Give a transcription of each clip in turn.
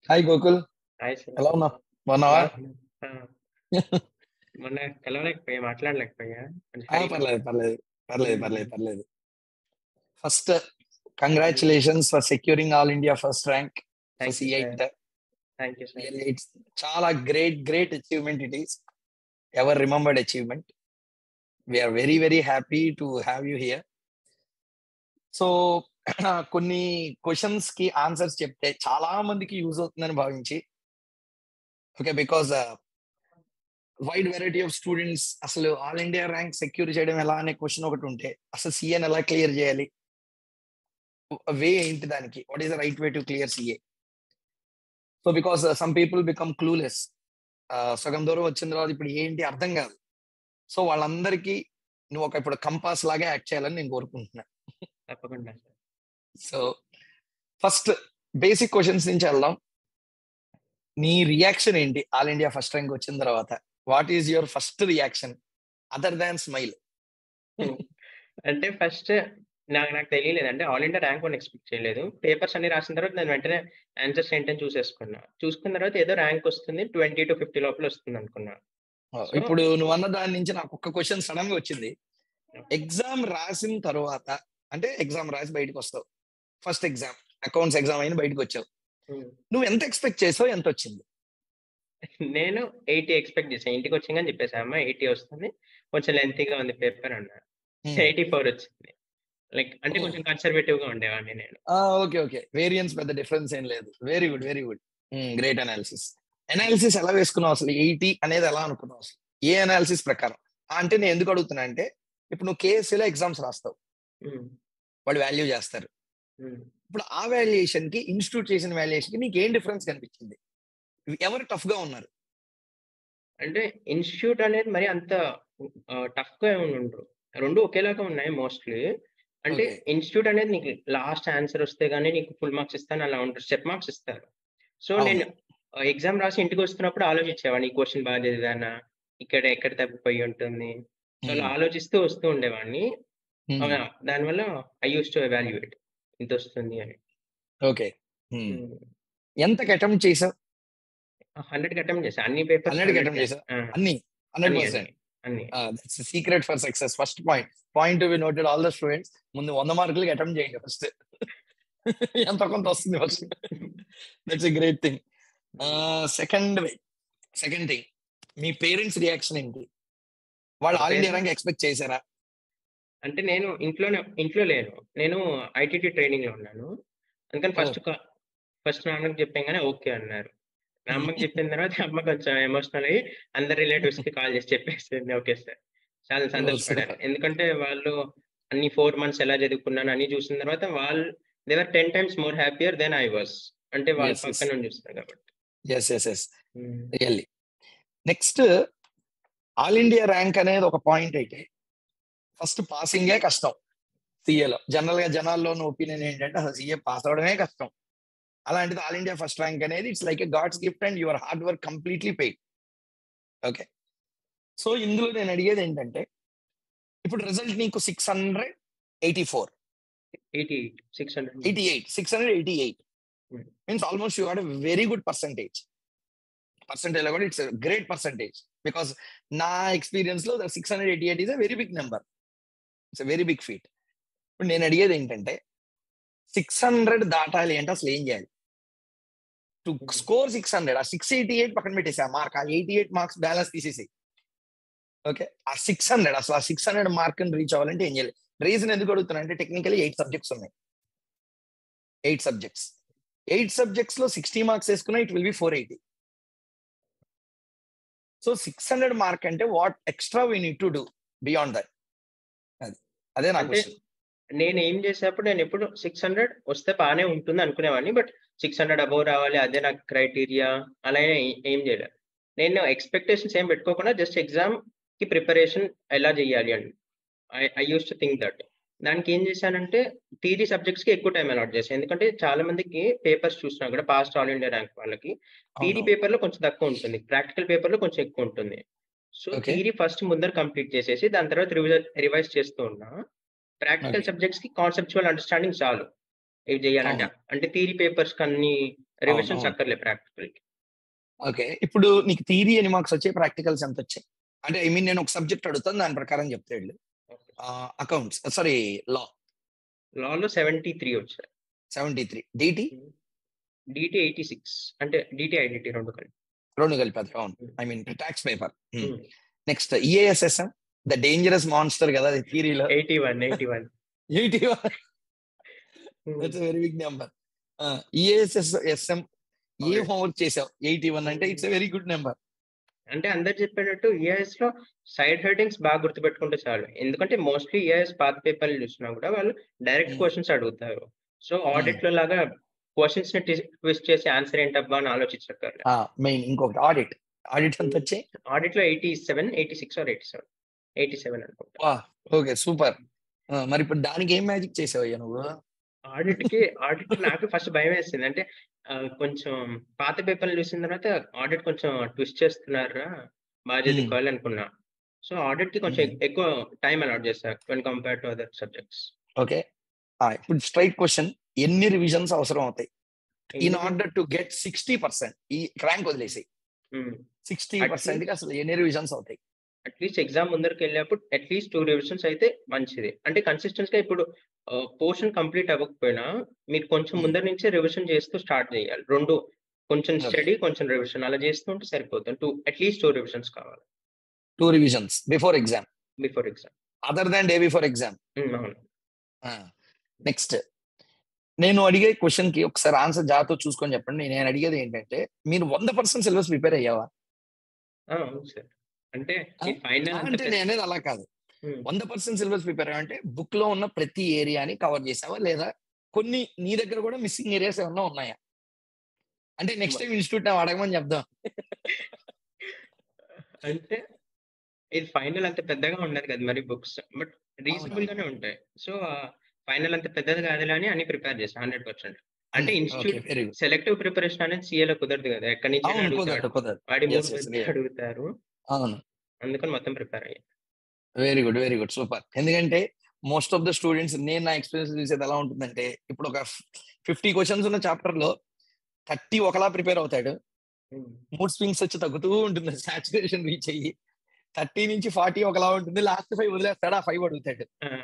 Hi Gokul hi sir ఎలా ఉన్నావు బాగున్నావా ఆ, మొన్న కలవలేకపోయా మాట్లాడలేకపోయా కొంచెం ఆ, హరి- పర్లేదు పర్లేదు పర్లేదు పర్లేదు పర్లేదు first congratulations for securing all India first rank Thank you, eight thank you sir it's చాలా great great achievement it is ever remembered achievement we are very very happy to have you here so కొన్ని questions కి answers చెప్తే చాలా మందికి use అవుతుందని భావించి okay because wide variety of students అసలు all India rank secure చేయడం ఎలా అనే క్వశ్చన్ ఒకటి ఉంటే అసలు సిఏని ఎలా క్లియర్ చేయాలి వే ఏంటి దానికి what is the right way to clear CA so because some people become clueless సగం దూరం వచ్చిన తర్వాత ఇప్పుడు ఏంటి అర్థం కాదు సో వాళ్ళందరికీ నువ్వు ఒక ఇప్పుడు కంపాస్ లాగా యాక్ట్ చేయాలని నేను కోరుకుంటున్నా తప్పకుండా sir so first basic questions నుంచి వెళ్దాం నీ రియాక్షన్ ఏంటి ఆల్ ఇండియా ఫస్ట్ ర్యాంక్ వచ్చిన తర్వాత what is your first reaction other than smile అంటే ఫస్ట్ నాకు నాకు తెలియలేదు అంటే all India rank one expect చేయలేదు పేపర్స్ అన్ని రాసిన తర్వాత నేను వెంటనే ఆన్సర్స్ ఏంటని చూసేసుకున్నా చూసుకున్న తర్వాత ఏదో ర్యాంక్ వస్తుంది ట్వంటీ టు ఫిఫ్టీ లోపల వస్తుంది అనుకున్నా ఇప్పుడు నువ్వు అన్న దాని నుంచి నాకు ఒక్క క్వశ్చన్ సడన్ గా వచ్చింది ఎగ్జామ్ రాసిన తర్వాత అంటే ఎగ్జామ్ రాసి బయటకు వస్తావు ఫస్ట్ ఎగ్జామ్ అకౌంట్స్ ఎగ్జామ్ అయిన బయటకు వచ్చావు నువ్వు ఎంత ఎక్స్పెక్ట్ చేసావు ఎంత వచ్చింది నేను ఎయిటీ ఎక్స్పెక్ట్ చేశాను ఇంటికి వచ్చిందని చెప్పేసి అమ్మ ఎయిటీ వస్తుంది కొంచెం లెంతీగా ఉంది పేపర్ అన్నా ఎయిటీ ఫోర్ వచ్చింది లైక్ అంటే Oh. కొంచెం కన్సర్వేటివ్ గా ఉండేవాడిని నేను ఓకే ఓకే వేరియన్స్ పెద్ద డిఫరెన్స్ ఏం లేదు very good very good great analysis analysis ఎలా వేసుకున్నావు అసలు ఎయిటీ అనేది ఎలా అనుకున్నావు అసలు ఏ అనాలిసిస్ ప్రకారం ఆ, అంటే నేను ఎందుకు అడుగుతున్నా అంటే ఇప్పుడు నువ్వు కేఎస్సీలో ఎగ్జామ్స్ రాస్తావు ఉమ్, వాళ్ళు వాల్యూ చేస్తారు ఉమ్. ఇప్పుడు ఆ వాల్యుయేషన్ కి ఇన్స్టిట్యూట్ చేసిన వాల్యుయేషన్ కి నీకు ఏం డిఫరెన్స్ కనిపించింది ఎవరు టఫ్ గా ఉన్నారు అంటే ఇన్స్టిట్యూట్ అనేది మరి అంత టఫ్ గా ఏమి ఉండరు రెండు ఒకేలాగా ఉన్నాయి మోస్ట్లీ అంటే Okay. ఇన్స్టిట్యూట్ అనేది నీకు లాస్ట్ ఆన్సర్ వస్తే గానీ నీకు ఫుల్ మార్క్స్ ఇస్తాను అలా ఉంటారు స్టెప్ మార్క్స్ ఇస్తారు సో అవును. నేను ఎగ్జామ్ రాసి ఇంటికి వస్తున్నప్పుడు ఆలోచించేవాడిని ఈ క్వశ్చన్ బాగా చదివానా ఇక్కడ ఎక్కడ తప్పిపోయి ఉంటుంది సో అలా ఆలోచిస్తూ వస్తూ ఉండేవాడిని Hmm. ఆ, దానివల్ల ఐ యూస్ టు ఎవాల్యుయేట్ ఇంత వస్తుంది అని ఓకే Hmm. ఎంత అటెంప్ట్ చేసావు హండ్రెడ్ అటెంప్ట్ చేసా అన్ని పేపర్స్ 100 కి attempt చేసావా? అన్ని హండ్రెడ్ పర్సెంట్ అన్ని secret for success first point point be noted all the students ముందు వంద మార్కులకి అటెంప్ట్ చేయండి ఫస్ట్ ఎంత కొంత వస్తుంది first that's a great thing second second thing మీ పేరెంట్స్ రియాక్షన్ ఏంటి వాళ్ళు ఆల్ ఇండియా ర్యాంక్ ఎక్స్పెక్ట్ చేశారా అంటే నేను ఇంట్లోనే ఇంట్లో లేను నేను ఐటీటీ ట్రైనింగ్ లో ఉన్నాను అందుకని ఫస్ట్ ఫస్ట్ నాన్నకి చెప్పాం కానీ ఓకే అన్నారు నా అమ్మకి చెప్పిన తర్వాత అమ్మ కొంచెం ఎమోషనల్ అయ్యి అందరి రిలేటివ్స్ కి కాల్ చేసి చెప్పేసింది ఓకే సార్ చాలా సంతోషపడ్డారు super. ఎందుకంటే వాళ్ళు అన్ని ఫోర్ మంత్స్ ఎలా చదువుకున్నాను అని చూసిన తర్వాత వాళ్ళు they were ten times more happier then I was అంటే వాళ్ళు Yes, yes. పక్కన నుంచి చూస్తారు కాబట్టి yes yes yes really next all India rank అనేది ఒక పాయింట్ అయితే ఫస్ట్ పాసింగే కష్టం సిఏలో జనరల్ గా జనాల్లో ఒపీనియన్ ఏంటంటే అసలు సిఏ పాస్ అవడమే కష్టం అలాంటిది ఆల్ ఇండియా ఫస్ట్ ర్యాంక్ అనేది it's like a god's gift and your hard work completely paid okay so ఇందులో నేను అడిగేది ఏంటంటే ఇప్పుడు రిజల్ట్ నీకు six hundred eighty four eighty eight six hundred eighty eight six hundred eighty eight Hmm. Means almost you had very good percentage percentage లో కూడా it's great percentage because నా experience లో six hundred eighty eight is a very big number it's very big feat ఇప్పుడు నేను అడిగేది ఏంటంటే six hundred దాటాలి అంటే అసలు ఏం చేయాలి to Hmm. Score six hundred ఆ సిక్స్ ఎయిటీ ఎయిట్ పక్కన పెట్టేసి ఆ మార్క్ ఆ ఎయిటీ ఎయిట్ మార్క్స్ బ్యాలెన్స్ తీసేసి ఓకే ఆ సిక్స్ హండ్రెడ్ అసలు ఆ సిక్స్ హండ్రెడ్ మార్క్ రీచ్ అవ్వాలంటే ఏం చేయాలి రీజన్ ఎందుకు అడుగుతున్నా అంటే టెక్నికలీ ఎయిట్ సబ్జెక్ట్స్ ఉన్నాయి ఎయిట్ సబ్జెక్ట్స్ ఎయిట్ సబ్జెక్ట్స్ లో సిక్స్టీ మార్క్స్ వేసుకున్నా it will be four eighty so six hundred mark అంటే what extra we need to do beyond that అది అదే నా అంటే క్వశ్చన్ నేను ఏం చేసేప్పుడు నేను ఎప్పుడు సిక్స్ హండ్రెడ్ వస్తే బాగానే ఉంటుంది అనుకునేవాడిని బట్ సిక్స్ హండ్రెడ్ అబౌవ్ రావాలి అదే నాకు క్రైటీరియా అలా ఏ- ఏం చేయలేదు నేను ఎక్స్పెక్టేషన్స్ ఏం పెట్టుకోకుండా జస్ట్ ఎగ్జామ్ కి ప్రిపరేషన్ ఎలా చేయాలి అని I I use to think that దానికి ఏం చేశానంటే థీరీ సబ్జెక్ట్స్ కి ఎక్కువ టైం అలాట్ చేశాను ఎందుకంటే చాలా మందికి పేపర్స్ చూసినా కూడా పాస్ట్ ఆల్ ఇండియా ర్యాంక్ వాళ్ళకి థీరీ పేపర్ లో కొంచెం తక్కువ ఉంటుంది ప్రాక్టికల్ పేపర్ లో కొంచెం ఎక్కువ ఉంటుంది సో Okay. థీరీ ఫస్ట్ ముందర కంప్లీట్ చేసేసి దాని తర్వాత రివిజన్ రివైజ్ చేస్తూ ఉన్నా ప్రాక్టికల్ Okay. సబ్జెక్ట్స్ కి కాన్సెప్చువల్ అండర్స్టాండింగ్ చాలు ఇవి చేయాలంటే అంటే థీరీ పేపర్స్ కన్ని రివిజన్స్ అవును. అక్కర్లే ప్రాక్టికల్ ఓకే ఇప్పుడు నీకు థియరీ ఎన్ని మార్క్స్ వచ్చాయి ప్రాక్టికల్స్ ఎంత వచ్చాయి అంటే ఐ మీన్ నేను ఒక సబ్జెక్ట్ అడుగుతాను దాని ప్రకారం చెప్తే వెళ్ళు అకౌంట్స్ సారీ లా లాలో సెవెంటీ త్రీ వచ్చాయి seventy three DT DT eighty six అంటే డిటి ఐడెంటిటీ రెండు కలిపి రెండు కలిపి అది అవును I mean tax paper next EASSM the dangerous monster కదా అది థియరీలో eighty one eighty one eighty that's very big number EASS SM ఏ Okay. హోంవర్క్ చేసావు ఎయిటీ వన్ అంటే ఇట్స్ వెరీ గుడ్ నెంబర్ అంటే అందరు చెప్పేటట్టు ఈఐఎస్ లో సైడ్ హెడ్డింగ్స్ బాగా గుర్తుపెట్టుకుంటే చాలు ఎందుకంటే మోస్ట్లీ ఈఐఎస్ పాత పేపర్లు చూసినా కూడా వాళ్ళు డైరెక్ట్ Hmm. క్వశ్చన్స్ అడుగుతారు సో ఆడిట్ లో లాగా క్వశ్చన్స్ ని ట్విస్ట్ చేసి ఆన్సర్ ఏంటబ్బా అని ఆలోచించక్కర్లేదు మెయిన్ ఇంకొకటి ఆడిట్ ఆడిట్ ఎంత వచ్చాయి ఆడిట్ లో eighty seven eighty six or eighty seven eighty seven అనుకుంటా ఓకే సూపర్ మరి ఇప్పుడు దానికి ఏం మ్యాజిక్ చేసావయ్యా నువ్వు ఆడిట్ కి ఆడిట్ నాకు ఫస్ట్ భయం వేసింది అంటే ఆ, కొంచెం పాత పేపర్లు చూసిన తర్వాత ఆడిట్ కొంచెం ట్విస్ట్ చేస్తున్నారా బాగా Hmm. చదువుకోవాలి అనుకున్నా సో ఆడిట్ కి కొంచెం Hmm. ఎక్కువ టైం అలాట్ చేస్తారు when compare to other subjects okay ఇప్పుడు స్ట్రైట్ క్వశ్చన్ ఎన్ని రివిజన్స్ అవసరం అవుతాయి in order to get sixty percent ఈ ర్యాంక్ వదిలేసి సిక్స్టీ పర్సెంట్ కి అసలు ఎన్ని రివిజన్స్ అవుతాయి అట్లీస్ట్ ఎగ్జామ్ ముందరికి వెళ్ళేప్పుడు అట్లీస్ట్ టూ రివిజన్స్ అయితే మంచిది అంటే కన్సిస్టెన్స్ గా ఇప్పుడు పోర్షన్ కంప్లీట్ అవ్వకపోయినా మీరు కొంచెం Hmm. ముందర నుంచే రివిజన్ చేస్తూ స్టార్ట్ చేయాలి రెండు కొంచెం Okay. స్టడీ కొంచెం రివిజన్ అలా చేస్తుంటే సరిపోతుంది టూ అట్లీస్ట్ టూ రివిజన్స్ కావాలి two revisions before exam before exam other than day before exam అవును నెక్స్ట్ నేను అడిగే క్వశ్చన్ కి ఒకసారి ఆన్సర్ జాగ్రత్త చూసుకొని చెప్పండి నేను అడిగేది ఏంటంటే మీరు వంద పర్సెంట్ సిలబస్ ప్రిపేర్ అయ్యావా ఆ, అవును సార్ అంటే ఆ, ఈ ఫైనల్ అంటే నేను అనేది అలా కాదు వంద పర్సెంట్ సిలబస్ ప్రిపేర్ అయ్యా అంటే బుక్ లో ఉన్న ప్రతి ఏరియాని కవర్ చేసావా లేదా కొన్ని నీ దగ్గర కూడా మిస్సింగ్ ఏరియాస్ ఏమన్నా ఉన్నాయా అంటే నెక్స్ట్ టైం ఇన్స్టిట్యూట్ అడగమని చెప్దాం అంటే ఇది ఫైనల్ అంత పెద్దగా ఉండదు కదా మరి బుక్స్ బట్ రీజనబుల్ గానే ఉంటాయి సో ఫైనల్ అంత పెద్దది కాదులే అని అన్ని ప్రిపేర్ చేస్తాను హండ్రెడ్ పర్సెంట్ అంటే institute very good selective preparation అనేది సిఏలో కుదరదు కదా ఎక్కడి నుంచి అయినా అవును అడుగుతాడు కుదరదు కుదరదు వాడి Yes, మూడు yes, మంది yeah. అడుగుతారు అవును అందుకని మొత్తం ప్రిపేర్ అయ్యాను very good very good super ఎందుకంటే మోస్ట్ ఆఫ్ ద స్టూడెంట్స్ నేను నా ఎక్స్పీరియన్స్ చూసేది ఎలా ఉంటుందంటే ఇప్పుడు ఒక ఫిఫ్టీ క్వశ్చన్స్ ఉన్న చాప్టర్ లో థర్టీ ఒకలా ప్రిపేర్ అవుతాడు మూడ్ స్వింగ్స్ వచ్చి తగ్గుతూ ఉంటుంది సాచురేషన్ రీచ్ అయ్యి థర్టీ నుంచి ఫార్టీ ఒకలా ఉంటుంది లాస్ట్ ఫైవ్ వదిలేస్తాడు ఆ ఫైవ్ అడుగుతాడు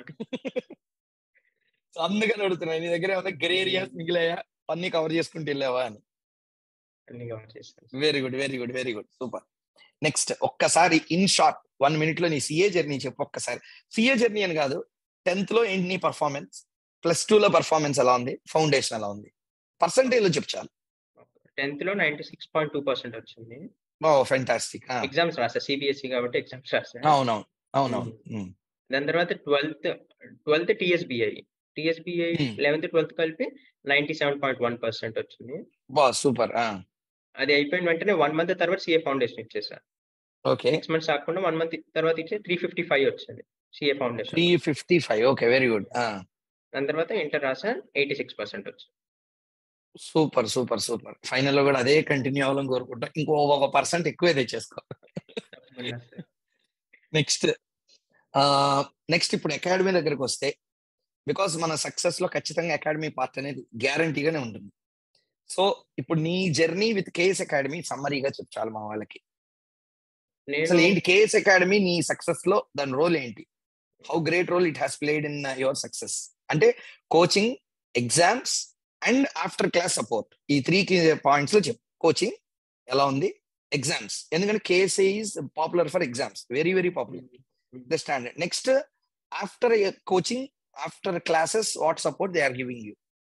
సో అందుకని అడుగుతున్నాను నీ దగ్గర ఏమైనా గ్రే ఏరియాస్ మిగిలాయా అన్ని కవర్ చేసుకుంటూ వెళ్ళావా అని అన్ని కవర్ చేస్తాను very good very good very good super next ఒక్కసారి ఇన్ షార్ట్ వన్ మినిట్ లో నీ సిఏ జర్నీ చెప్పు ఒక్కసారి సిఏ జర్నీ అని కాదు టెన్త్ లో ఏంటి నీ పర్ఫార్మెన్స్ ప్లస్ టూ లో పర్ఫార్మెన్స్ ఎలా ఉంది ఫౌండేషన్ ఎలా ఉంది పర్సంటేజ్ లో చెప్పు చాలు టెన్త్ లో ninety six point two percent వచ్చింది ఓ ఫెంటాస్టిక్ ఎగ్జామ్స్ రాసా సిబిఎస్ఈ కాబట్టి ఎగ్జామ్స్ రాసా అవునవును అవునవును ఉమ్. దాని తర్వాత twelfth twelfth TSBI TSBI Hmm. Eleventh twelfth కలిపి ninety seven point one percent వచ్చింది బా సూపర్ అది అయిపోయిన వెంటనే వన్ మంత్ తర్వాత సిఏ ఫౌండేషన్ ఇచ్చేసా ఓకే సిక్స్ మంత్స్ కాకుండా వన్ మంత్ తర్వాత ఇచ్చే త్రీ ఫిఫ్టీ ఫైవ్ వచ్చింది CA foundation three fifty five okay very good దాని తర్వాత ఇంటర్ రాసా ఎయిటీ సిక్స్ పర్సెంట్ వచ్చింది సూపర్ సూపర్ సూపర్ ఫైనల్ లో కూడా అదే కంటిన్యూ అవ్వాలని కోరుకుంటా ఇంకో ఒక పర్సెంట్ ఎక్కువే తెచ్చేసుకో తప్పకుండా సార్. నెక్స్ట్ నెక్స్ట్ ఇప్పుడు అకాడమీ దగ్గరకు వస్తే బికాస్ మన సక్సెస్ లో ఖచ్చితంగా అకాడమీ పార్ట్ అనేది గ్యారంటీగానే ఉంటుంది సో ఇప్పుడు నీ జర్నీ విత్ కేఎస్ అకాడమీ సమ్మరీగా చెప్పాలి మా వాళ్ళకి అసలు నేను ఏంటి కేఎస్ అకాడమీ నీ సక్సెస్ లో దాని రోల్ ఏంటి how great role it has played in your success అంటే coaching exams and after class support ఈ త్రీ పాయింట్స్ లో చెప్పు కోచింగ్ ఎలా ఉంది ఎగ్జామ్స్ ఎందుకంటే KSA is popular for exams very very popular the standard next after coaching after classes what support they are giving you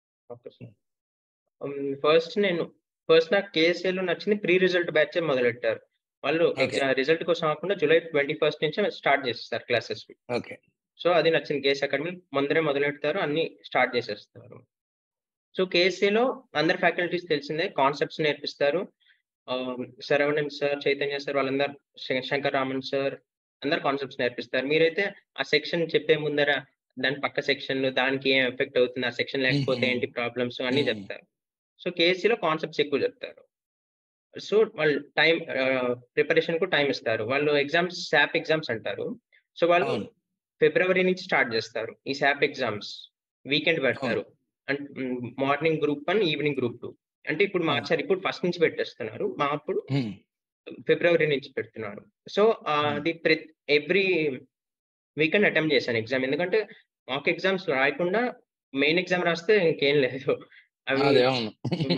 first నేను first నాకు KSA లో నచ్చింది ప్రీ రిజల్ట్ బ్యాచ్ మొదలెట్టారు వాళ్ళు Okay. రిజల్ట్ కోసం కాకుండా జూలై ట్వంటీ ఫస్ట్ నుంచి start చేస్తారు క్లాసెస్ ఓకే సో అది నచ్చింది కేఎస్ అకాడమీ ముందరే మొదలెడతారు అన్ని స్టార్ట్ చేసేస్తారు సో కేఎస్ఏలో అందరు ఫ్యాకల్టీస్ తెలిసిందే కాన్సెప్ట్స్ నేర్పిస్తారు శరవణన్ సార్ చైతన్య సార్ వాళ్ళందరు శ- శంకర్ రామన్ సార్ అందరు కాన్సెప్ట్స్ నేర్పిస్తారు మీరైతే ఆ సెక్షన్ చెప్పే ముందర దాని పక్క సెక్షన్ దానికి ఏం ఎఫెక్ట్ అవుతుంది ఆ సెక్షన్ లేకపోతే Mhm. ఏంటి ప్రాబ్లమ్స్ అన్ని Mhm. చెప్తారు సో కేఎస్సీలో కాన్సెప్ట్స్ ఎక్కువ చెప్తారు సో వాళ్ళు టైం ప్రిపరేషన్ కు టైం ఇస్తారు వాళ్ళు ఎగ్జామ్స్ శాప్ ఎగ్జామ్స్ అంటారు సో వాళ్ళు అవును. ఫిబ్రవరి నుంచి స్టార్ట్ చేస్తారు ఈ శాప్ ఎగ్జామ్స్ వీకెండ్ పెడతారు and morning group one evening group two అంటే ఇప్పుడు ఆ. మార్చారు ఇప్పుడు ఫస్ట్ నుంచి పెట్టేస్తున్నారు మా అప్పుడు హ్మ్. ఫిబ్రవరి నుంచి పెడుతున్నారు సో Hmm. అది ప్రతి ఎవ్రీ వీకెండ్ అటెంప్ట్ చేశాను ఎగ్జామ్ ఎందుకంటే మాక్ ఎగ్జామ్స్ రాయకుండా మెయిన్ ఎగ్జామ్ రాస్తే ఇంకేం లేదు అవి అదే అవును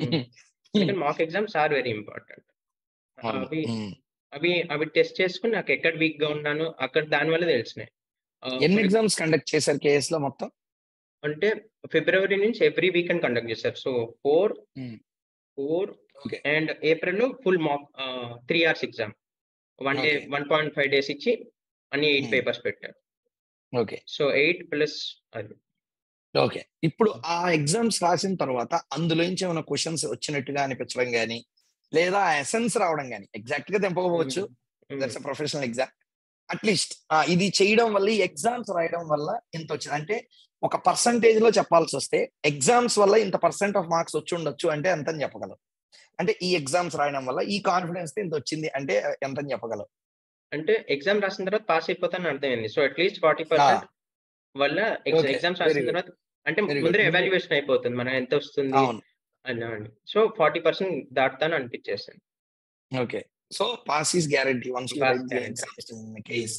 mock exams are very important అవును. అవి హ్మ్. అవి అవి టెస్ట్ చేసుకుని నాకు ఎక్కడ వీక్ గా ఉన్నాను అక్కడ దాని వల్ల తెలిసినాయి ఆ, ఎన్ని for- ఎగ్జామ్స్ కండక్ట్ చేశారు కేఎస్ లో మొత్తం అంటే ఫిబ్రవరి నుంచి ఎవ్రీ వీకెండ్ కండక్ట్ చేశారు so four Hmm. Four okay and April లో full mock three hours exam one day Okay. One point five days ఇచ్చి అన్ని ఎయిట్ Hmm. పేపర్స్ పెట్టారు ఓకే సో ఎయిట్ ప్లస్ అది ఓకే ఇప్పుడు ఆ exams రాసిన తర్వాత అందులో నుంచి ఏమైనా క్వశ్చన్స్ వచ్చినట్టుగా అనిపించడం కానీ లేదా ఎసెన్స్ రావడం కానీ ఎగ్జాక్ట్ గా తెంపకపోవచ్చు Hmm. That's professional exam at least ఇది చేయడం వల్ల ఈ ఎగ్జామ్స్ రాయడం వల్ల ఇంత వచ్చింది అంటే ఒక పర్సంటేజ్ లో చెప్పాల్సి వస్తే ఎగ్జామ్స్ వల్ల ఇంత పర్సెంట్ ఆఫ్ మార్క్స్ వచ్చి ఉండొచ్చు అంటే ఎంత అని చెప్పగలం అంటే ఈ ఎగ్జామ్స్ రాయడం వల్ల ఈ కాన్ఫిడెన్స్ ఇంత వచ్చింది అంటే ఎంత అని చెప్పగలం అంటే ఎగ్జామ్ రాసిన తర్వాత పాస్ అయిపోతాను అర్థమైంది సో అట్లీస్ట్ ఫార్టీ పర్సెంట్ వల్ల Okay, ఎగ్జామ్స్ very రాసిన good. తర్వాత అంటే Very good. ముందరే ముందు- ఎవాల్యుయేషన్ అయిపోతుంది మనం ఎంత వస్తుంది అవును అని సో ఫార్టీ పర్సెంట్ దాటుతాను అనిపించేసింది okay so pass is guarantee once Pass guarantee. KS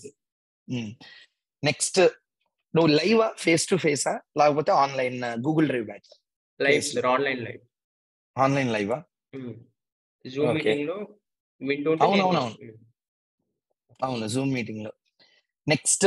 next నువ్వు లైవ్ ఫేస్ టు ఫేసా లేకపోతే online Google drive batch live Yes. Sir online live online లైవా జూమ్ Okay. మీటింగ్ లో వింటుంటే అవును, నేను- అవును, అవును. ఉమ్. అవును జూమ్ మీటింగ్ లో నెక్స్ట్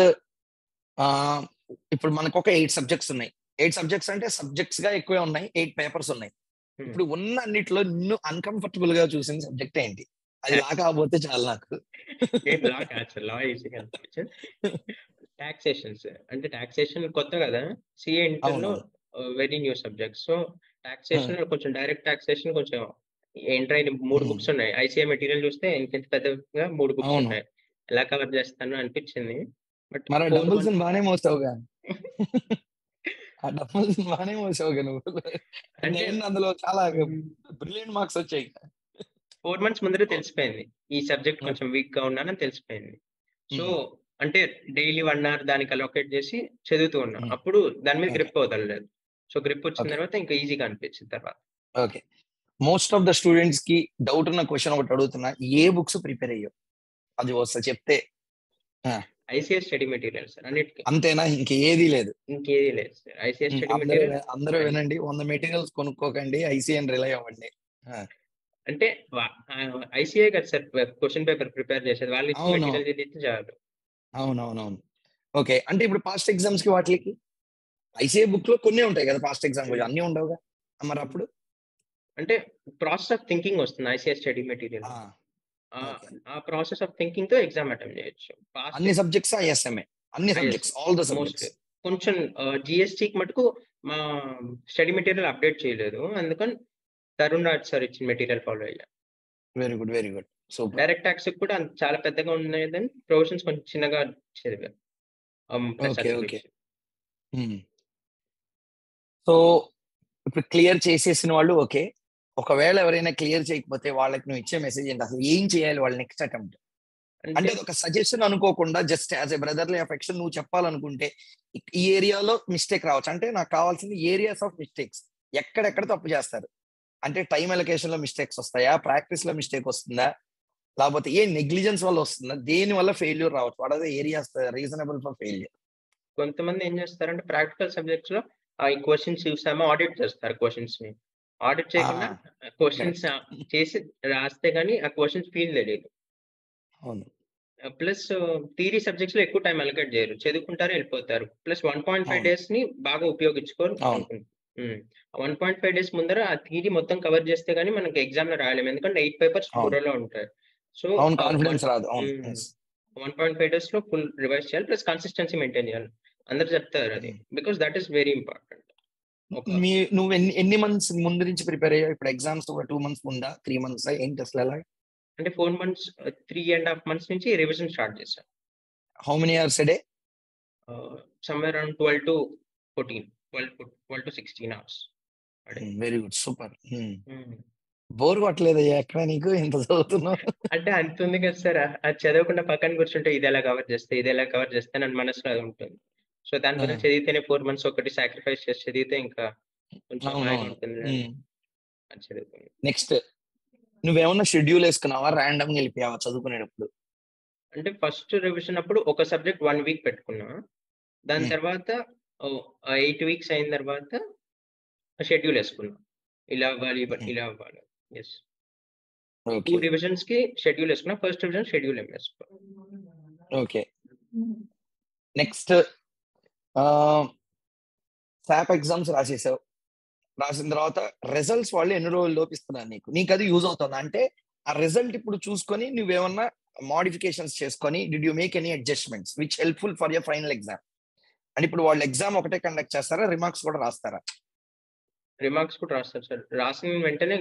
ఇప్పుడు మనకు ఒక ఎయిట్ సబ్జెక్ట్స్ ఉన్నాయి ఎయిట్ సబ్జెక్ట్స్ అంటే సబ్జెక్ట్స్ గా ఎక్కువే ఉన్నాయి ఎయిట్ పేపర్స్ ఉన్నాయి Hmm. ఇప్పుడు ఉన్న అన్నిట్లో నిన్ను అన్కంఫర్టబుల్ గా చూసిన సబ్జెక్ట్ ఏంటి అది లా కాకపోతే చాలు నాకు ఏం లా కాదు సార్ లా ఈజీగా అనిపించదు టాక్సేషన్స్ అంటే టాక్సేషన్ కొత్త కదా సిఏ ఇంటర్ లో అవును very new subject so taxation లో కొంచెం డైరెక్ట్ టాక్సేషన్ కొంచెం ఎంటర్ అయిన మూడు Hmm. బుక్స్ ఉన్నాయి ఐసీఐ మెటీరియల్ చూస్తే ఇంత పెద్దగా మూడు బుక్స్ అవును. ఉన్నాయి ఎలా కవర్ చేస్తాను అనిపించింది బట్ మరి డబుల్స్ బాగానే మోసావుగా ఆ డబుల్స్ బాగానే మోసావుగా నువ్వు అంటే నేను అందులో చాలా బ్రిలియంట్ మార్క్స్ వచ్చాయి ఫోర్ మంత్స్ ముందరే తెలిసిపోయింది ఈ సబ్జెక్ట్ Okay. కొంచెం వీక్ గా ఉన్నానని తెలిసిపోయింది సో Hmm. అంటే డైలీ వన్ అవర్ దానికి అలొకేట్ చేసి చదువుతూ ఉన్నా Hmm. అప్పుడు దాని మీద Okay. గ్రిప్ వదలలేదు సో గ్రిప్ వచ్చిన Okay. తర్వాత ఇంకా ఈజీగా అనిపించింది తర్వాత okay most of the students కి డౌట్ ఉన్న క్వశ్చన్ ఒకటి అడుగుతున్నా ఏ బుక్స్ ప్రిపేర్ అయ్యావు అది వస్తా చెప్తే ఐసీఎస్ స్టడీ మెటీరియల్ సార్ అన్నిటికీ అంతేనా ఇంకేది లేదు ఇంకేది లేదు సార్ ఐసీఎస్ స్టడీ అందరూ మెటీరియల్ అందరూ వినండి వంద మెటీరియల్స్ కొనుక్కోకండి ఐసీఎన్ రిలై అవ్వండి అంటే ఐసీఐ కదా సార్ క్వశ్చన్ పేపర్ ప్రిపేర్ చేసేది వాళ్ళు ఇచ్చిన అవును. మెటీరియల్ చదివితే చాలు అవునవునవును ఓకే అంటే ఇప్పుడు పాస్ట్ ఎగ్జామ్స్ కి వాటికి ఐసీఏ బుక్ లో కొన్ని ఉంటాయి కదా పాస్ట్ ఎగ్జామ్ Hmm. అన్ని ఉండవుగా మరి అప్పుడు అంటే ప్రాసెస్ ఆఫ్ థింకింగ్ వస్తుంది ఐసీఎస్ స్టడీ మెటీరియల్ ఆ, okay. ఆ ప్రాసెస్ ఆఫ్ థింకింగ్ తో ఎగ్జామ్ అటెంప్ట్ చేయొచ్చు Past అన్ని సబ్జెక్ట్స్ ఐఎస్ఎంఏ అన్ని Ah, yes. Subjects all the most subjects కొంచెం జిఎస్టీకి మటుకు మా స్టడీ మెటీరియల్ అప్డేట్ చేయలేదు అందుకని తరుణ్ రాజ్ సార్ ఇచ్చిన మెటీరియల్ ఫాలో అయ్యా very good very good super direct tax కూడా అంత చాలా పెద్దగా ఉన్నదని ప్రొవిజన్స్ కొంచెం చిన్నగా చదివా Um, plus Okay, అసలు okay. సో ఇప్పుడు క్లియర్ చేసేసిన వాళ్ళు ఓకే ఒకవేళ ఎవరైనా క్లియర్ చేయకపోతే వాళ్ళకి నువ్వు ఇచ్చే మెసేజ్ ఏంటి అసలు ఏం చేయాలి వాళ్ళ నెక్స్ట్ అటెంప్ట్ అంటే అంటే అది ఒక సజెషన్ అనుకోకుండా just as a brotherly affection నువ్వు చెప్పాలనుకుంటే ఇ- ఈ ఏరియాలో మిస్టేక్ రావచ్చు అంటే నాకు కావాల్సింది ఏరియాస్ ఆఫ్ మిస్టేక్స్ ఎక్కడెక్కడ తప్పు చేస్తారు అంటే టైం ఎలకేషన్ లో మిస్టేక్స్ వస్తాయా ప్రాక్టీస్ లో మిస్టేక్ వస్తుందా లేకపోతే ఏ నెగ్లిజెన్స్ వల్ల వస్తుందా దేని వల్ల ఫెయిల్యూర్ రావచ్చు what are the areas reasonable for failure కొంతమంది ఏం చేస్తారంటే ప్రాక్టికల్ సబ్జెక్ట్స్ లో ఆ ఈ క్వశ్చన్స్ చూసామో ఆడిట్ చేస్తారు క్వశ్చన్స్ ని ఆడిట్ చేయకుండా క్వశ్చన్స్ చేసి రాస్తే గానీ ఆ క్వశ్చన్స్ ఫీల్ తెలియదు అవును ప్లస్ థియరీ సబ్జెక్ట్స్ లో ఎక్కువ టైం అలొకేట్ చేయరు చదువుకుంటారు వెళ్ళిపోతారు ప్లస్ వన్ పాయింట్ ఫైవ్ అవును. డేస్ ని బాగా ఉపయోగించుకోరు అవును. వన్ పాయింట్ ఫైవ్ డేస్ ముందర ఆ థియరీ మొత్తం కవర్ చేస్తే గానీ మనకి ఎగ్జామ్ లో రాయలేము ఎందుకంటే ఎయిట్ పేపర్స్ అవును. పూరలో ఉంటాయి సో అవును కాన్ఫిడెన్స్ రాదు అవును Mm. yes. One point five days లో ఫుల్ రివైజ్ చేయాలి ప్లస్ కన్సిస్టెన్సీ మెయింటైన్ చేయాలి అందరు చెప్తారు అది Mm. Because that is very important ఒక మీ నువ్వు ఎన్ని ఎన్ని మంత్స్ ముందు నుంచి ప్రిపేర్ అయ్యావు ఇప్పుడు ఎగ్జామ్స్ ఒక టూ మంత్స్ ముందా త్రీ మంత్స్ ఏంటి అసలు ఎలా అంటే four months three and half months నుంచి రివిజన్ స్టార్ట్ చేశాను how many hours day somewhere around twelve to fourteen twelve twelve to sixteen hours very good super bore కొట్టలేదయ్యా ఎక్కడ నీకు ఇంత చదువుతున్నావు అంటే అంత ఉంది కదా సార్ అది చదవకుండా పక్కన కూర్చుంటే ఇది ఎలా కవర్ చేస్తే ఇది ఎలా కవర్ చేస్తే నన్ను మనసులో అది ఉంటుంది సో దాని గురించి Ah. చదివితేనే ఫోర్ మంత్స్ ఒకటి సాక్రిఫైస్ చేసి చదివితే ఇంకా కొంచెం అవును, హాయిగా అవును. ఉంటుంది Mm. అది చదువుకున్నాను నెక్స్ట్ నువ్వేమన్నా షెడ్యూల్ వేసుకున్నావా ర్యాండమ్ గా వెళ్ళిపోయావా చదువుకునేటప్పుడు అంటే ఫస్ట్ రివిజన్ అప్పుడు ఒక సబ్జెక్ట్ వన్ వీక్ పెట్టుకున్నా దాని Hmm. తర్వాత ఎయిట్ వీక్స్ అయిన తర్వాత షెడ్యూల్ వేసుకున్నా ఇలా అవ్వాలి ఇవ- Hmm. ఇలా అవ్వాలి ఎస్ ఓకే టూ రివిజన్స్ కి షెడ్యూల్ వేసుకున్నా ఫస్ట్ రివిజన్ షెడ్యూల్ ఏం వేసుకో ఓకే నెక్స్ట్ శాప్ ఎగ్జామ్స్ రాసేసావు రాసిన తర్వాత రిజల్ట్స్ వాళ్ళు ఎన్ని రోజులు లోపిస్తున్నారు నీకు నీకు అది యూజ్ అవుతుంది అంటే ఆ రిజల్ట్ ఇప్పుడు చూసుకొని నువ్వేమన్నా మోడిఫికేషన్స్ చేసుకొని did you make any adjustments which helpful for your final exam అంటే ఇప్పుడు వాళ్ళు ఎగ్జామ్ ఒకటే కండక్ట్ చేస్తారా రిమార్క్స్ కూడా రాస్తారా రిమార్క్స్ కూడా రాస్తారు సార్ రాసిన వెంటనే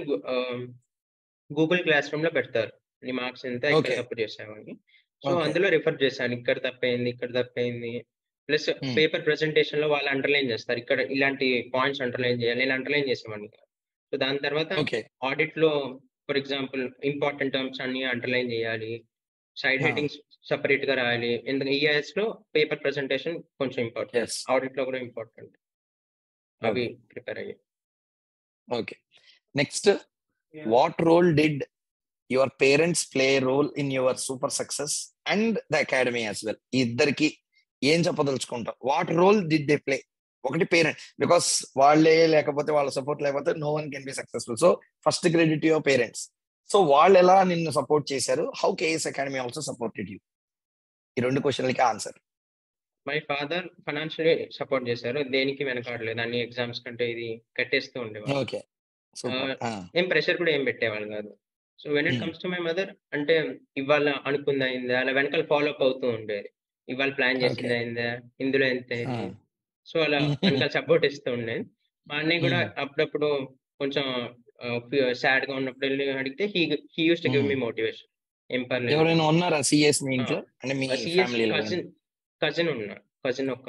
గూగుల్ క్లాస్ రూమ్ లో పెడతారు నీ మార్క్స్ ఎంత ఇక్కడ Okay. తప్పు చేసావని సో Okay. అందులో రిఫర్ చేశాను ఇక్కడ తప్పైంది ఇక్కడ తప్పైంది ప్లస్ Hmm. పేపర్ ప్రెజెంటేషన్ లో వాళ్ళు అండర్లైన్ చేస్తారు ఇక్కడ ఇలాంటి పాయింట్స్ అండర్లైన్ చేయాలి నేను అండర్లైన్ చేసేవాడిని సో దాని తర్వాత ఓకే ఆడిట్ లో ఫర్ ఎగ్జాంపుల్ ఇంపార్టెంట్ టర్మ్స్ అన్ని అండర్లైన్ చేయాలి సైడ్ Ah. హెడ్డింగ్స్ సపరేట్ గా రాయాలి ఎందుకంటే ఈఐఎస్ లో పేపర్ ప్రెజెంటేషన్ కొంచెం ఇంపార్టెంట్ ఎస్ ఆడిట్ లో కూడా ఇంపార్టెంట్ అవి ప్రిపేర్ అయ్యాయి okay next what role did your parents play role in your super success and the academy as well ఇద్దరికి ఏం చెప్పదలుచుకుంటావు what role did they play ఒకటి పేరెంట్ బికాస్ వాళ్ళే లేకపోతే వాళ్ళ సపోర్ట్ లేకపోతే no one can be successful so first credit your parents so వాళ్ళు ఎలా నిన్ను సపోర్ట్ చేశారు how KS academy also supported you ఈ రెండు క్వశ్చన్లకి answer my father financially support చేశారు దేనికి వెనకాడలేదు అన్ని ఎగ్జామ్స్ కంటే ఇది కట్టేస్తూ ఉండేవాళ్ళు ఓకే సూపర్ ఏం ప్రెషర్ కూడా ఏం పెట్టేవాళ్ళు కాదు so when it Hmm. Comes to my mother అంటే ఇవాళ అనుకుంది అయిందా అలా వెనకాల ఫాలో అప్ అవుతూ ఉండేది ఇవాళ ప్లాన్ చేసింది Okay. అయిందా ఇందులో ఎంత అయింది సో అలా వెనకాల సపోర్ట్ ఇస్తూ ఉండేది మా అన్నయ్య కూడా Hmm. అప్పుడప్పుడు కొంచెం సాడ్ గా ఉన్నప్పుడు వెళ్ళి అడిగితే he he use to give me Hmm. Motivation ఏం పర్లేదు ఎవరైనా ఉన్నారా సిఎస్ మీ ఇంట్లో అంటే మీ సిఎస్ ఫ్యామిలీలో కజిన్ కజిన్ ఉన్నారు కజిన్ ఒక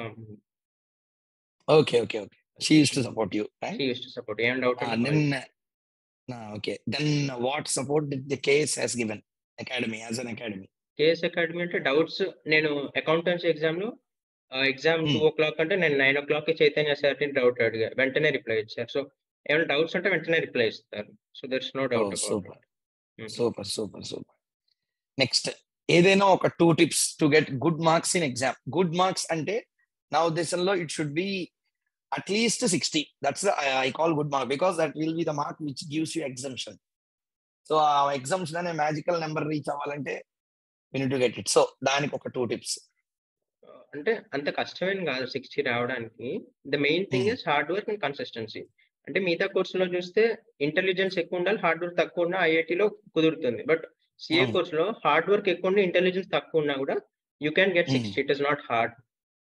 okay okay okay she use to support you right he use to support ఏం doubt then okay then what support the KS he's given academy as an academy KS academy అంటే doubts నేను accountancy exam లో exam Hmm. Two o'clock అంటే నేను nine o'clock Chaitanya sir doubt అడిగా వెంటనే reply ఇచ్చారు so ఏమైనా doubts ఉంటే వెంటనే రిప్లై ఇస్తారు so there's no doubt super super super super next ఏదైనా ఒక two tips to get good marks in exam good marks అంటే నా ఉద్దేశంలో it should be at least sixty that's I call good mark because that will be the mark which gives you exemption so ఆ ఎగ్జామ్స్ లోనే magical number reach అవ్వాలంటే win to get it so దానికి ఒక two tips అంటే అంత కష్టమేం కాదు సిక్స్టీ రావడానికి the main thing Hmm. Is hard work and consistency అంటే మిగతా కోర్సులో చూస్తే ఇంటెలిజెన్స్ ఎక్కువ ఉండాలి హార్డ్ వర్క్ తక్కువ ఉన్నా ఐఐటిలో కుదురుతుంది బట్ సిఏ అవును. కోర్సులో హార్డ్ వర్క్ ఎక్కువ ఉండి ఇంటెలిజెన్స్ తక్కువ ఉన్నా కూడా you can get Hmm. Sixty it is not hard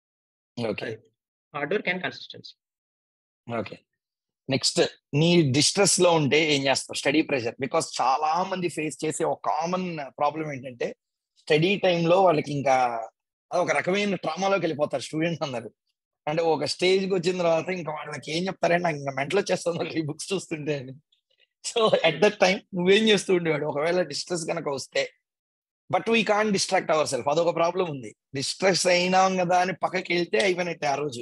okay hard work and consistency okay next నీ డిస్ట్రెస్ లో ఉంటే ఏం చేస్తావు స్టడీ ప్రెషర్ బికాస్ చాలా మంది ఫేస్ చేసే ఒక కామన్ ప్రాబ్లం ఏంటంటే స్టడీ లో వాళ్ళకి ఇంకా ఒక రకమైన ట్రామాలోకి వెళ్ళిపోతారు స్టూడెంట్స్ అందరు అంటే ఒక స్టేజ్ కి వచ్చిన తర్వాత ఇంకా వాళ్ళకి ఏం చెప్తారంటే నాకు ఇంకా మెంటల్ వచ్చేస్తుంది ఈ బుక్స్ చూస్తుంటే అని సో అట్ దట్ టైం నువ్వేం చేస్తూ ఉండేవాడు ఒకవేళ డిస్ట్రెస్ కనుక వస్తే but we can distract ourself అదొక ప్రాబ్లం ఉంది డిస్ట్రెస్ అయినాం కదా అని పక్కకి వెళ్తే అయిపోయినట్టే ఆ రోజు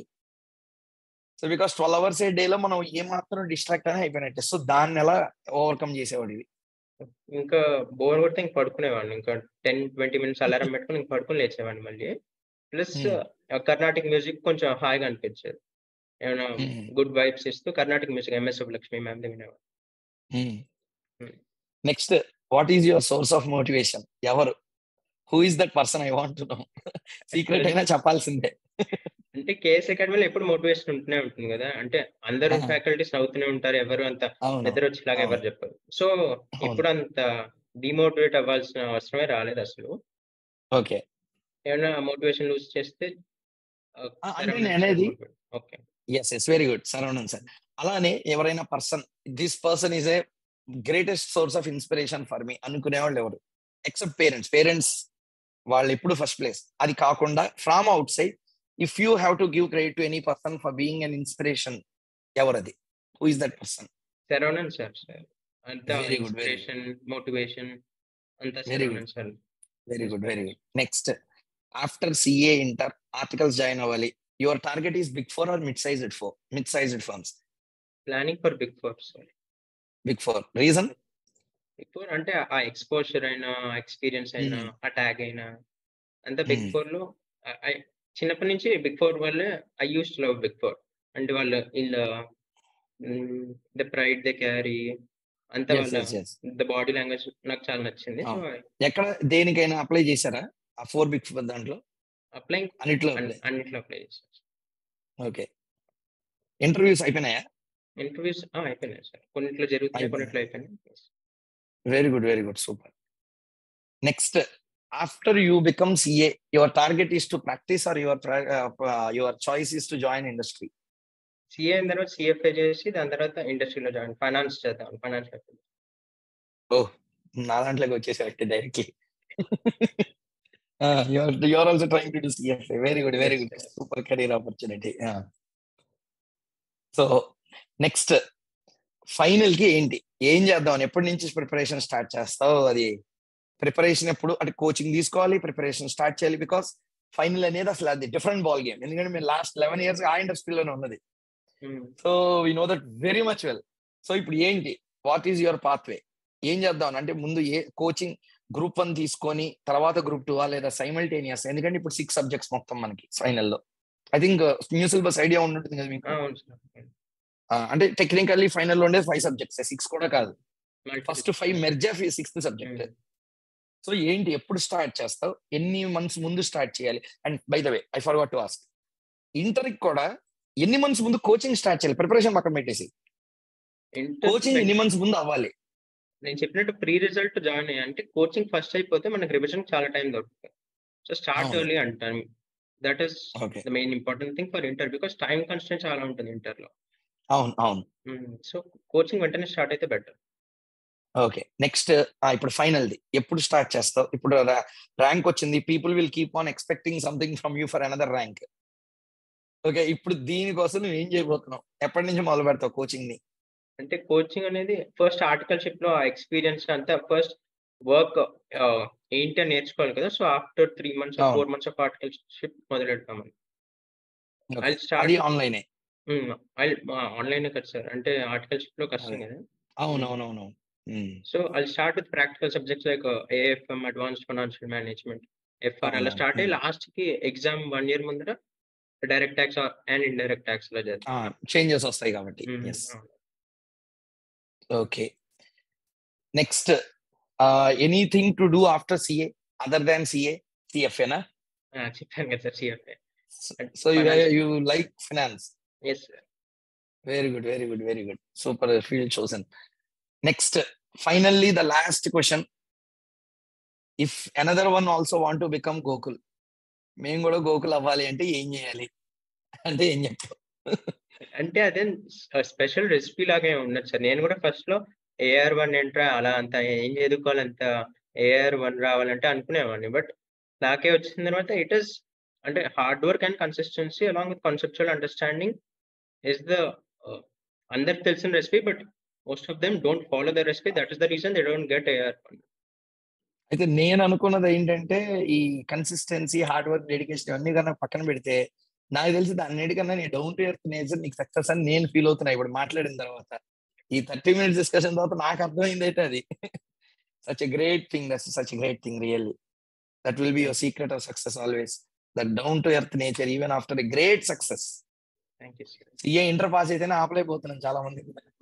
so because twelve hours a డేలో మనం ఏమాత్రం డిస్ట్రాక్ట్ అని అయిపోయినట్టే సో దాన్ని ఎలా ఓవర్కమ్ చేసేవాడు ఇది ఇంకా బోర్ కొడితే ఇంక పడుకునేవాడిని ఇంకా టెన్ ట్వంటీ మినిట్స్ అలారం పెట్టుకుని ఇంక పడుకుని లేచేవాడిని మళ్ళీ ప్లస్ Hmm. కర్ణాటిక్ మ్యూజిక్ కొంచెం హాయిగా అనిపించేది ఏమైనా Hmm. గుడ్ వైబ్స్ ఇస్తూ కర్ణాటిక్ మ్యూజిక్ ఎంఎస్ లక్ష్మి మ్యామ్ వినేవాడు Hmm. Next what is your source of motivation ఎవరు who is that person I want no secret అయినా చెప్పాల్సిందే అంటే కేఎస్ అకాడమీలో ఎప్పుడు మోటివేషన్ ఉంటూనే ఉంటుంది కదా అంటే అందరూ Ah. ఫ్యాకల్టీస్ అవుతూనే ఉంటారు ఎవరు అంత అవును నిద్ర వచ్చేలాగా ఎవరు అవును. చెప్పరు సో ఇప్పుడు అంత డిమోటివేట్ అవ్వాల్సిన అవసరమే రాలేదు అసలు ఓకే ఏమైనా మోటివేషన్ లూజ్ చేస్తే Ah, అంటే నేను అనేది- okay yes yes very good Saravanan sir అలానే ఎవరైనా person this person is a greatest source of inspiration for me అనుకునే వాళ్ళు ఎవరు ఎక్సెప్ట్ పేరెంట్స్ పేరెంట్స్ వాళ్ళు ఎప్పుడు ఫస్ట్ ప్లేస్ అది కాకుండా from outside if you have to give credit to any person for being an inspiration ఎవరది who is that person Saravanan sir sir అంతా Very good, very inspiration motivation అంతా Very Saravanan sir very good very good next after CA inter articles join అవ్వాలి your target is big four or mid sized four mid sized firms planning for big four sir big four reason big four అంటే ఆ exposure అయినా experience అయినా Hmm. ఆ tag అయినా అంతా big Hmm. Four లో I- I- చిన్నప్పటి నుంచి బిగ్ ఫోర్ వల్లే I use love big four అంటే వాళ్ళు ఇలా ద ప్రైడ్ ద క్యారీ అంతా Yes, వాళ్ళ yes, yes. The body language నాకు చాలా నచ్చింది సో అవును. ఎక్కడ దేనికైనా అప్లై చేశారా ఆ ఫోర్ బిగ్ ఫోర్ దాంట్లో అప్లైంగ్ అన్నిట్లో apply. అన్నిట్లో అప్లై చేశాను ఓకే ఇంటర్వ్యూస్ అయిపోయినాయా ఇంటర్వ్యూస్ అయిపోయినాయి సార్ కొన్నిట్లో జరుగుతున్నాయి అయిపోయినాయి. కొన్నిట్లో అయిపోయినాయి very good very good super next after you become CA your target is to practice or your your choice is to join industry CA అయిన తర్వాత సిఎఫ్ఏ చేసి దాని తర్వాత ఇండస్ట్రీలో జాయిన్ ఫైనాన్స్ చేద్దాం ఫైనాన్స్ ఓ నా దాంట్లోకి వచ్చేసరికి directly your your also trying to do CFA very good very good super career opportunity so next final కి ఏంటి ఏం చేద్దాం ఎప్పటి నుంచి ప్రిపరేషన్ స్టార్ట్ చేస్తావు అది ప్రిపరేషన్ ఎప్పుడు అంటే కోచింగ్ తీసుకోవాలి ప్రిపరేషన్ స్టార్ట్ చేయాలి బికాస్ ఫైనల్ అనేది అసలు అది డిఫరెంట్ బాల్ గేమ్ ఎందుకంటే మీరు లాస్ట్ లెవెన్ ఇయర్స్ ఆ ఇండస్ట్రీలోనే ఉన్నది so we know that very much well so ఇప్పుడు ఏంటి వాట్ ఈస్ యువర్ పాత్వే ఏం చేద్దాం అంటే ముందు ఏ కోచింగ్ గ్రూప్ వన్ తీసుకొని తర్వాత గ్రూప్ టూ లేదా సైమల్టేనియస్ ఎందుకంటే ఇప్పుడు సిక్స్ సబ్జెక్ట్స్ మొత్తం మనకి ఫైనల్ లో I think new syllabus idea ఉంటుంది కదా మీకు అవును సార్ ఆ, అంటే టెక్నికల్లీ ఫైనల్ లో ఉండే ఫైవ్ సబ్జెక్ట్స్ సిక్స్ కూడా కాదు first five merge of sixth subject so ఏంటి ఎప్పుడు స్టార్ట్ చేస్తావు ఎన్ని మంత్స్ ముందు స్టార్ట్ చేయాలి and by the way I for what to ask inter కూడా ఎన్ని మంత్స్ ముందు కోచింగ్ స్టార్ట్ చేయాలి ప్రిపరేషన్ పక్కన పెట్టేసి కోచింగ్ ఎన్ని మంత్స్ ముందు అవ్వాలి నేను చెప్పినట్టు ప్రీ రిజల్ట్ జాయిన్ అయ్యా అంటే కోచింగ్ ఫస్ట్ అయిపోతే మనకి రివిజన్ చాలా టైం దొరుకుతుంది సో స్టార్ట్ అవును. ఎర్లీ అంటాను that is okay the main important thing for inter because time constant చాలా ఉంటుంది ఇంటర్ లో అవును అవును సో కోచింగ్ వెంటనే స్టార్ట్ అయితే బెటర్ ఓకే నెక్స్ట్ ఇప్పుడు ఫైనల్ ది ఎప్పుడు స్టార్ట్ చేస్తావు ఇప్పుడు ర్యాంక్ వచ్చింది people will keep on expecting something from you for another rank okay ఇప్పుడు దీనికోసం నువ్వు ఏం చేయబోతున్నావు ఎప్పటి నుంచి మొదలు పెడతావు కోచింగ్ ని అంటే కోచింగ్ అనేది ఫస్ట్ ఆర్టికల్షిప్ లో ఆ ఎక్స్పీరియన్స్ అంతా ఫస్ట్ వర్క్ ఏంటి అని నేర్చుకోవాలి కదా సో ఆఫ్టర్ త్రీ మంత్స్ అవును. ఫోర్ మంత్స్ ఆఫ్ ఆర్టికల్షిప్ మొదలెడతామని Okay. ఐ అది స్టార్ట్ ఆన్లైనే ఆన్లైన్ కదా సార్ అంటే ఆర్టికల్షిప్ లో కష్టం అదే. కదా అవును అవును అవును so I start with practical subjects like AFM advanced financial management FR అలా అవును. స్టార్ట్ అయ్యి Hmm. లాస్ట్ కి ఎగ్జామ్ వన్ ఇయర్ ముందర direct tax and indirect tax లో చేద్దాం చేంజెస్ వస్తాయి కాబట్టి Hmm, ఎస్ అవును. Okay next anything to do after CA other than CA సిఎఫ్ఏనా ఆ, చెప్పాను కదా sir CFA so Finance. You like finance yes very good very good very good super field chosen next finally the last question if another one also want to become Gokul మేము కూడా గోకుల్ అవ్వాలి అంటే ఏం చేయాలి అంటే ఏం చెప్తావు అంటే అదే స్పెషల్ రెసిపీ లాగే ఉండదు సార్ నేను కూడా ఫస్ట్ లో ఏఆర్ వన్ ఎంట్రా అలా అంత ఏం చదువుకోవాలి అంత ఏఆర్ వన్ రావాలంటే అనుకునేవాడిని బట్ నాకే వచ్చిన తర్వాత ఇట్ ఇస్ అంటే hard work and consistency along with conceptual understanding is the అందరికి తెలిసిన recipe but most of them don't follow the recipe that is the reason they don't get AIR one అయితే నేను అనుకున్నది ఏంటంటే ఈ కన్సిస్టెన్సీ హార్డ్ వర్క్ డెడికేషన్ అన్ని కన్నా పక్కన పెడితే నాకు తెలిసి అన్నిటికన్నా నీ డౌన్ టు ఎర్త్ నేచర్ నీకు సక్సెస్ అని నేను ఫీల్ అవుతున్నా ఇప్పుడు మాట్లాడిన తర్వాత ఈ థర్టీ మినిట్స్ డిస్కషన్ తర్వాత నాకు అర్థమైంది అయితే అది such a great thing that's such great thing really that will be your secret of success always that down to earth nature even after a great success thank you sir CA inter pass అయితేనే ఆపలేకపోతున్నాం చాలా మంది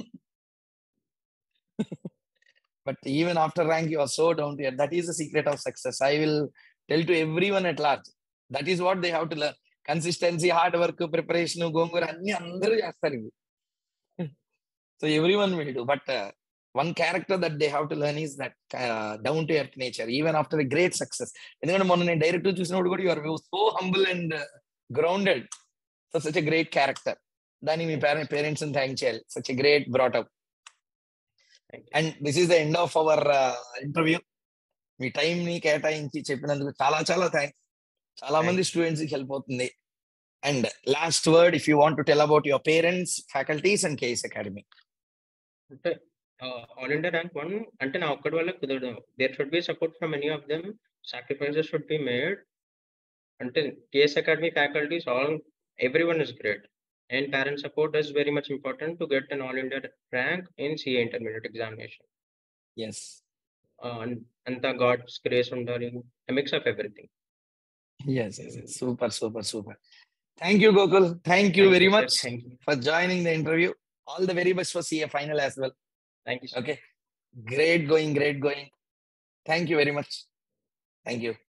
but even after rank you are so down to earth that is the secret of success I will tell to every one at large that is what they have to learn consistency hard work preparation గోంగూర అన్ని అందరూ చేస్తారు ఇవి so every one will do but one character that they have to learn is that down to earth nature even after a great success ఎందుకంటే మొన్న నేను direct చూసినప్పుడు కూడా you're so humble and grounded so such a great character దానికి మీ parent parents thank చేయాలి such a great brought up thank you and this is the end of hour interview మీ time ని కేటాయించి చెప్పినందుకు చాలా చాలా థ్యాంక్స్ చాలా మంది స్టూడెంట్స్ కి హెల్ప్ అవుతుంది and last word if you want to tell about your parents faculties and KS academy అంటే ఆల్ ఇండియా ర్యాంక్ వన్ అంటే నా ఒక్కడి వల్ల కుదరదు there should be support from any of them sacrifices should be made అంటే KS academy faculties all every one is great And parent support is very much important to get an all India rank in CA intermediate examination. Yes Uh, and అంతా God's grace ఉండాలి mix of everything yes yes super super super thank you Gokul thank you very much thank you for joining the interview. All the very best for CA final as well. Thank you Okay. Great going, great going. Thank you very much. Thank you.